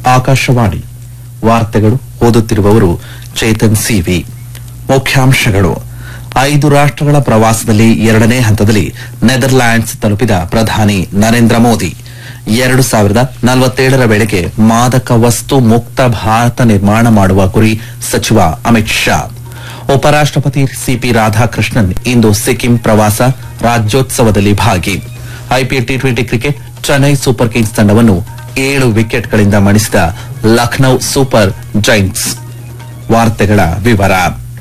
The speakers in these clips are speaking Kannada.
ಆಕಾಶವಾಣಿ ವಾರ್ತೆಗಳು ಓದುತ್ತಿರುವವರು ಚೇತನ್ ಸಿವಿ ಮುಖ್ಯಾಂಶಗಳು ಐದು ರಾಷ್ಟಗಳ ಪ್ರವಾಸದಲ್ಲಿ ಎರಡನೇ ಹಂತದಲ್ಲಿ ನೆದರ್ಲ್ಯಾಂಡ್ಸ್ ತಲುಪಿದ ಪ್ರಧಾನಿ ನರೇಂದ್ರ ಮೋದಿ ಎರಡು ಸಾವಿರದ ನಲವತ್ತೇಳರ ವೇಳೆಗೆ ಮಾದಕ ವಸ್ತು ಮುಕ್ತ ಭಾರತ ನಿರ್ಮಾಣ ಮಾಡುವ ಗುರಿ ಸಚಿವ ಅಮಿತ್ ಶಾ ಉಪರಾಷ್ಟಪತಿ ಸಿಪಿ ರಾಧಾಕೃಷ್ಣನ್ ಇಂದು ಸಿಕ್ಕಿಂ ಪ್ರವಾಸ ರಾಜ್ಯೋತ್ಸವದಲ್ಲಿ ಭಾಗಿ IPL T twenty cricket Chennai super kings ತಂಡವನ್ನು ಏಳು ವಿಕೆಟ್ಗಳಿಂದ ಮಣಿಸಿದ ಲಖನೌ ಸೂಪರ್ ಜೈಂಟ್ಸ್ ವಾರ್ತೆಗಳ ವಿವರ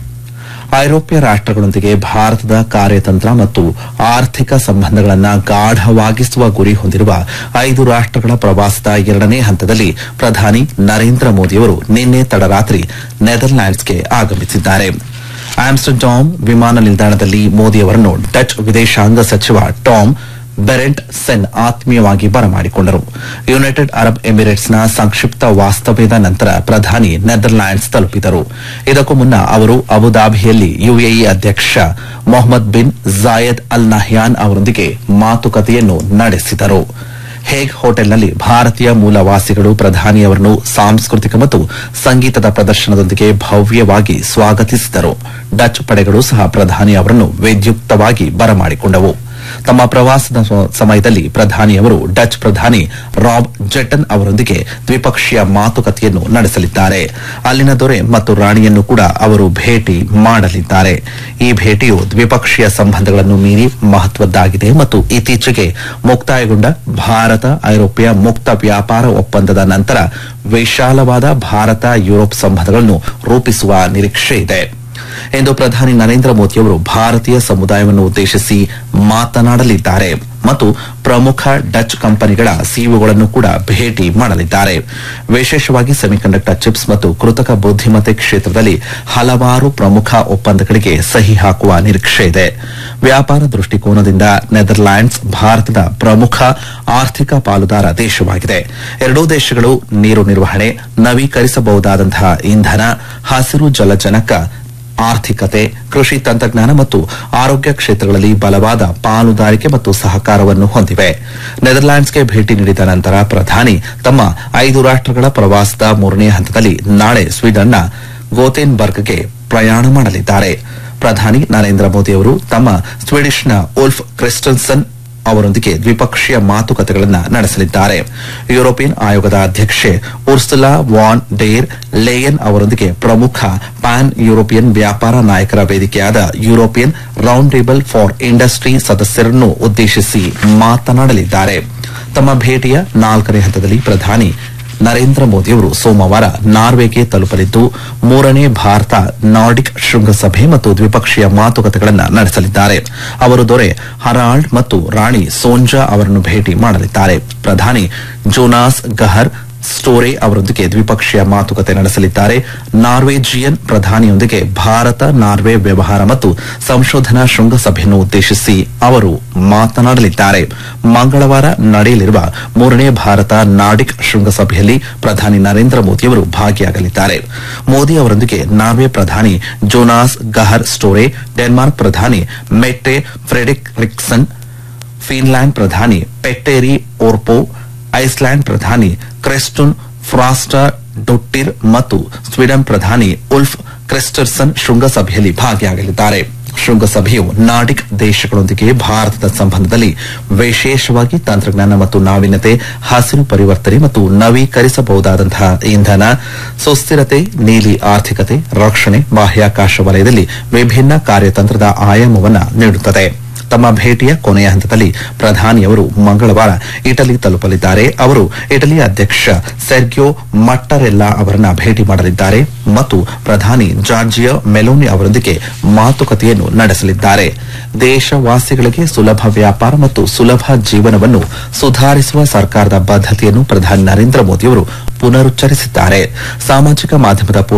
ಐರೋಪ್ಯ ರಾಷ್ಟಗಳೊಂದಿಗೆ ಭಾರತದ ಕಾರ್ಯತಂತ್ರ ಮತ್ತು ಆರ್ಥಿಕ ಸಂಬಂಧಗಳನ್ನು ಗಾಢವಾಗಿಸುವ ಗುರಿ ಹೊಂದಿರುವ ಐದು ರಾಷ್ಟಗಳ ಪ್ರವಾಸದ ಎರಡನೇ ಹಂತದಲ್ಲಿ ಪ್ರಧಾನಿ ನರೇಂದ್ರ ಮೋದಿಯವರು ನಿನ್ನೆ ತಡರಾತ್ರಿ ನೆದರ್ಲ್ಯಾಂಡ್ಸ್ಗೆ ಆಗಮಿಸಿದ್ದಾರೆ ಆಮ್ಸ್ಟರ್ಡಾಮ್ ವಿಮಾನ ನಿಲ್ದಾಣದಲ್ಲಿ ಮೋದಿಯವರನ್ನು ಡಚ್ ವಿದೇಶಾಂಗ ಸಚಿವ ಟಾಮ್ ಬೆರೆಂಟ್ ಸೆನ್ ಆತ್ಮೀಯವಾಗಿ ಬರಮಾಡಿಕೊಂಡರು ಯುನೈಟೆಡ್ ಅರಬ್ ಎಮಿರೇಟ್ಸ್ನ ಸಂಕ್ಷಿಪ್ತ ವಾಸ್ತವ್ಯದ ನಂತರ ಪ್ರಧಾನಿ ನೆದರ್ಲ್ಯಾಂಡ್ಸ್ ತಲುಪಿದರು ಇದಕ್ಕೂ ಮುನ್ನ ಅವರು ಅಬುದಾಬಿಯಲ್ಲಿ ಯುಎಇ ಅಧ್ಯಕ್ಷ Mohammed bin Zayed Al Nahyan ಅವರೊಂದಿಗೆ ಮಾತುಕತೆಯನ್ನು ನಡೆಸಿದರು ಹೇಗ್ ಹೋಟೆಲ್ನಲ್ಲಿ ಭಾರತೀಯ ಮೂಲವಾಸಿಗಳು ಪ್ರಧಾನಿಯವರನ್ನು ಸಾಂಸ್ಕೃತಿಕ ಮತ್ತು ಸಂಗೀತದ ಪ್ರದರ್ಶನದೊಂದಿಗೆ ಭವ್ಯವಾಗಿ ಸ್ವಾಗತಿಸಿದರು ಡಚ್ ಪಡೆಗಳು ಸಹ ಪ್ರಧಾನಿ ಅವರನ್ನು ವಿದ್ಯುಕ್ತವಾಗಿ ಬರಮಾಡಿಕೊಂಡವು ತಮ್ಮ ಪ್ರವಾಸದ ಸ- ಸಮಯದಲ್ಲಿ ಪ್ರಧಾನಿಯವರು ಡಚ್ ಪ್ರಧಾನಿ ರಾಬ್ ಜೆಟನ್ ಅವರೊಂದಿಗೆ ದ್ವಿಪಕ್ಷೀಯ ಮಾತುಕತೆಯನ್ನು ನಡೆಸಲಿದ್ದಾರೆ ಅಲ್ಲಿನ ದೊರೆ ಮತ್ತು ರಾಣಿಯನ್ನು ಕೂಡ ಅವರು ಭೇಟಿ ಮಾಡಲಿದ್ದಾರೆ ಈ ಭೇಟಿಯು ದ್ವಿಪಕ್ಷೀಯ ಸಂಬಂಧಗಳನ್ನು ಮೀರಿ ಮಹತ್ವದ್ದಾಗಿದೆ ಮತ್ತು ಇತ್ತೀಚೆಗೆ ಮುಕ್ತಾಯಗೊಂಡ ಭಾರತ ಐರೋಪ್ಯ ಮುಕ್ತ ವ್ಯಾಪಾರ ಒಪ್ಪಂದದ ನಂತರ ವಿಶಾಲವಾದ ಭಾರತ ಯುರೋಪ್ ಸಂಬಂಧಗಳನ್ನು ರೂಪಿಸುವ ನಿರೀಕ್ಷೆ ಇದೆ ಇಂದು ಪ್ರಧಾನಿ ನರೇಂದ್ರ ಮೋದಿಯವರು ಭಾರತೀಯ ಸಮುದಾಯವನ್ನು ಉದ್ದೇಶಿಸಿ ಮಾತನಾಡಲಿದ್ದಾರೆ ಮತ್ತು ಪ್ರಮುಖ ಡಚ್ ಕಂಪನಿಗಳ ಸಿಇಒಗಳನ್ನು ಕೂಡ ಭೇಟಿ ಮಾಡಲಿದ್ದಾರೆ ವಿಶೇಷವಾಗಿ ಸೆಮಿಕಂಡಕ್ಟರ್ ಚಿಪ್ಸ್ ಮತ್ತು ಕೃತಕ ಬುದ್ದಿಮತ್ತೆ ಕ್ಷೇತ್ರದಲ್ಲಿ ಹಲವಾರು ಪ್ರಮುಖ ಒಪ್ಪಂದಗಳಿಗೆ ಸಹಿ ಹಾಕುವ ನಿರೀಕ್ಷೆ ಇದೆ ವ್ಯಾಪಾರ ದೃಷ್ಟಿಕೋನದಿಂದ ನೆದರ್ಲ್ಯಾಂಡ್ಸ್ ಭಾರತದ ಪ್ರಮುಖ ಆರ್ಥಿಕ ಪಾಲುದಾರ ದೇಶವಾಗಿದೆ ಎರಡೂ ದೇಶಗಳು ನೀರು ನಿರ್ವಹಣೆ ನವೀಕರಿಸಬಹುದಾದಂತಹ ಇಂಧನ ಹಸಿರು ಜಲಜನಕ ಆರ್ಥಿಕತೆ ಕೃಷಿ ತಂತ್ರಜ್ಞಾನ ಮತ್ತು ಆರೋಗ್ಯ ಕ್ಷೇತ್ರಗಳಲ್ಲಿ ಬಲವಾದ ಪಾಲುದಾರಿಕೆ ಮತ್ತು ಸಹಕಾರವನ್ನು ಹೊಂದಿವೆ ನೆದರ್ಲ್ಯಾಂಡ್ಸ್ಗೆ ಭೇಟಿ ನೀಡಿದ ನಂತರ ಪ್ರಧಾನಿ ತಮ್ಮ ಐದು ರಾಷ್ಟಗಳ ಪ್ರವಾಸದ ಮೂರನೇ ಹಂತದಲ್ಲಿ ನಾಳೆ ಸ್ವೀಡನ್ನ ಗೋತೆನ್ಬರ್ಗ್ಗೆ ಪ್ರಯಾಣ ಮಾಡಲಿದ್ದಾರೆ ಪ್ರಧಾನಿ ನರೇಂದ್ರ ಮೋದಿ ಅವರು ತಮ್ಮ ಸ್ವೀಡಿಷ್ನ ಉಲ್ಫ್ ಕ್ರಿಸ್ಟನ್ಸನ್ ಅವರೊಂದಿಗೆ ದ್ವಿಪಕ್ಷೀಯ ಮಾತುಕತೆಗಳನ್ನು ನಡೆಸಲಿದ್ದಾರೆ ಯುರೋಪಿಯನ್ ಆಯೋಗದ ಅಧ್ಯಕ್ಷೆ ಉರ್ಸುಲಾ ವಾನ್ ಡೇರ್ ಲೇಯನ್ ಅವರೊಂದಿಗೆ ಪ್ರಮುಖ ಪ್ಯಾನ್ ಯುರೋಪಿಯನ್ ವ್ಯಾಪಾರ ನಾಯಕರ ವೇದಿಕೆಯಾದ European round table for industry ಸದಸ್ಯರನ್ನು ಉದ್ದೇಶಿಸಿ ಮಾತನಾಡಲಿದ್ದಾರೆ ತಮ್ಮ ಭೇಟಿಯ ನಾಲ್ಕನೇ ಹಂತದಲ್ಲಿ ಪ್ರಧಾನಿ ನರೇಂದ್ರ ಮೋದಿಯವರು ಸೋಮವಾರ ನಾರ್ವೆಗೆ ತಲುಪಲಿದ್ದು ಮೂರನೇ ಭಾರತ ನಾರ್ಡಿಕ್ ಶೃಂಗಸಭೆ ಮತ್ತು ದ್ವಿಪಕ್ಷೀಯ ಮಾತುಕತೆಗಳನ್ನು ನಡೆಸಲಿದ್ದಾರೆ ಅವರು ದೊರೆ ಹರಾಲ್ಡ್ ಮತ್ತು ರಾಣಿ ಸೋಂಜಾ ಅವರನ್ನು ಭೇಟಿ ಮಾಡಲಿದ್ದಾರೆ ಪ್ರಧಾನಿ ಜೋನಾಸ್ ಗಹರ್ ಸ್ಟೋರೆ ಅವರೊಂದಿಗೆ ದ್ವಿಪಕ್ಷೀಯ ಮಾತುಕತೆ ನಡೆಸಲಿದ್ದಾರೆ ನಾರ್ವೇಜಿಯನ್ ಪ್ರಧಾನಿಯೊಂದಿಗೆ ಭಾರತ ನಾರ್ವೆ ವ್ಯವಹಾರ ಮತ್ತು ಸಂಶೋಧನಾ ಶೃಂಗಸಭೆಯನ್ನು ಉದ್ದೇಶಿಸಿ ಅವರು ಮಾತನಾಡಲಿದ್ದಾರೆ ಮಂಗಳವಾರ ನಡೆಯಲಿರುವ ಮೂರನೇ ಭಾರತ ನಾರ್ಡಿಕ್ ಶೃಂಗಸಭೆಯಲ್ಲಿ ಪ್ರಧಾನಿ ನರೇಂದ್ರ ಮೋದಿಯವರು ಭಾಗಿಯಾಗಲಿದ್ದಾರೆ ಮೋದಿ ಅವರೊಂದಿಗೆ ನಾರ್ವೆ ಪ್ರಧಾನಿ ಜೋನಾಸ್ ಗಹರ್ ಸ್ಟೋರೆ ಡೆನ್ಮಾರ್ಕ್ ಪ್ರಧಾನಿ ಮೆಟ್ಟೆ ಫ್ರೆಡಿಕ್ ರಿಕ್ಸನ್ ಫಿನ್ಲ್ಯಾಂಡ್ ಪ್ರಧಾನಿ ಪೆಟ್ಟೇರಿ ಓರ್ಪೋ ಐಸ್ಲ್ಯಾಂಡ್ ಪ್ರಧಾನಿ ಕ್ರೆಸ್ಟುನ್ ಫ್ರಾಸ್ಟರ್ ಡೊಟ್ಟಿರ್ ಮತ್ತು ಸ್ವೀಡನ್ ಪ್ರಧಾನಿ ಉಲ್ಫ್ ಕ್ರೆಸ್ಟರ್ಸನ್ ಶೃಂಗಸಭೆಯಲ್ಲಿ ಭಾಗಿಯಾಗಲಿದ್ದಾರೆ ಶೃಂಗಸಭೆಯು ನಾರ್ಡಿಕ್ ದೇಶಗಳೊಂದಿಗೆ ಭಾರತದ ಸಂಬಂಧದಲ್ಲಿ ವಿಶೇಷವಾಗಿ ತಂತ್ರಜ್ಞಾನ ಮತ್ತು ನಾವೀನ್ಯತೆ ಹಸಿರು ಪರಿವರ್ತನೆ ಮತ್ತು ನವೀಕರಿಸಬಹುದಾದಂತಹ ಇಂಧನ ಸುಸ್ಥಿರತೆ ನೀಲಿ ಆರ್ಥಿಕತೆ ರಕ್ಷಣೆ ಬಾಹ್ಯಾಕಾಶ ವಲಯದಲ್ಲಿ ವಿಭಿನ್ನ ಕಾರ್ಯತಂತ್ರದ ಆಯಾಮವನ್ನು ನೀಡುತ್ತದೆ ತಮ್ಮ ಭೇಟಿಯ ಕೊನೆಯ ಹಂತದಲ್ಲಿ ಪ್ರಧಾನಿಯವರು ಮಂಗಳವಾರ ಇಟಲಿ ತಲುಪಲಿದ್ದಾರೆ ಅವರು ಇಟಲಿ ಅಧ್ಯಕ್ಷ ಸೆರ್ಗಿಯೋ ಮಟ್ಟರೆಲ್ಲಾ ಅವರನ್ನ ಭೇಟಿ ಮಾಡಲಿದ್ದಾರೆ ಮತ್ತು ಪ್ರಧಾನಿ ಜಾರ್ಜಿಯೋ ಮೆಲೋನಿ ಅವರೊಂದಿಗೆ ಮಾತುಕತೆಯನ್ನು ನಡೆಸಲಿದ್ದಾರೆ ದೇಶವಾಸಿಗಳಿಗೆ ಸುಲಭ ವ್ಯಾಪಾರ ಮತ್ತು ಸುಲಭ ಜೀವನವನ್ನು ಸುಧಾರಿಸುವ ಸರ್ಕಾರದ ಬದ್ಧತೆಯನ್ನು ಪ್ರಧಾನಿ ನರೇಂದ್ರ ಮೋದಿಯವರು ಪುನರುಚ್ಚರಿಸಿದ್ದಾರೆ ಸಾಮಾಜಿಕ ಮಾಧ್ಯಮದ